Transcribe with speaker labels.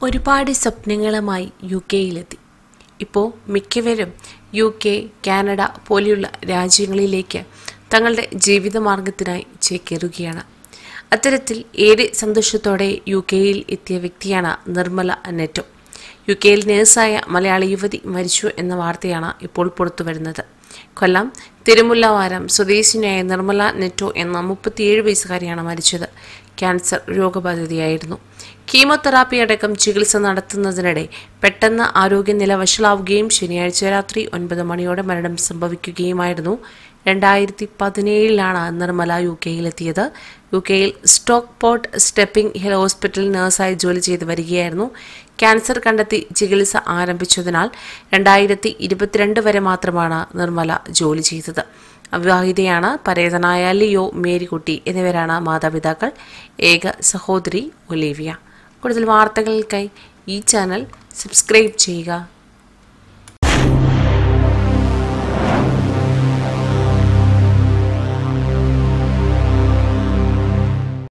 Speaker 1: ഒരുപാട് സ്വപ്നങ്ങളുമായി യു കെയിലെത്തി ഇപ്പോൾ മിക്കവരും യു കെ കാനഡ പോലെയുള്ള രാജ്യങ്ങളിലേക്ക് തങ്ങളുടെ ജീവിതമാർഗത്തിനായി ചേക്കേറുകയാണ് അത്തരത്തിൽ ഏറെ സന്തോഷത്തോടെ യു കെയിൽ എത്തിയ വ്യക്തിയാണ് നിർമ്മല നെറ്റോ യു കെയിൽ നേഴ്സായ മലയാളി യുവതി മരിച്ചു എന്ന വാർത്തയാണ് ഇപ്പോൾ പുറത്തുവരുന്നത് കൊല്ലം തിരുമുല്ലവാരം സ്വദേശിനിയായ നിർമ്മല നെറ്റോ എന്ന മുപ്പത്തിയേഴ് വയസ്സുകാരിയാണ് മരിച്ചത് ക്യാൻസർ രോഗബാധിതയായിരുന്നു കീമോതെറാപ്പി അടക്കം ചികിത്സ നടത്തുന്നതിനിടെ പെട്ടെന്ന് ആരോഗ്യനില വഷളാവുകയും ശനിയാഴ്ച രാത്രി ഒൻപത് മണിയോടെ മരണം സംഭവിക്കുകയുമായിരുന്നു രണ്ടായിരത്തി പതിനേഴിലാണ് നിർമ്മല യു കെയിലെത്തിയത് യു കെയിൽ Stockport Stepping Hill hospital നഴ്സായി ജോലി ചെയ്തു വരികയായിരുന്നു ക്യാൻസർ കണ്ടെത്തി ചികിത്സ ആരംഭിച്ചതിനാൽ രണ്ടായിരത്തി ഇരുപത്തിരണ്ട് വരെ മാത്രമാണ് നിർമ്മല ജോലി ചെയ്തത് അവിവാഹിതയാണ് പരേതനായ ലിയോ മേരിക്കുട്ടി എന്നിവരാണ് മാതാപിതാക്കൾ ഏക സഹോദരി ഒലീവിയ കൂടുതൽ വാർത്തകൾക്കായി ഈ ചാനൽ സബ്സ്ക്രൈബ് ചെയ്യുക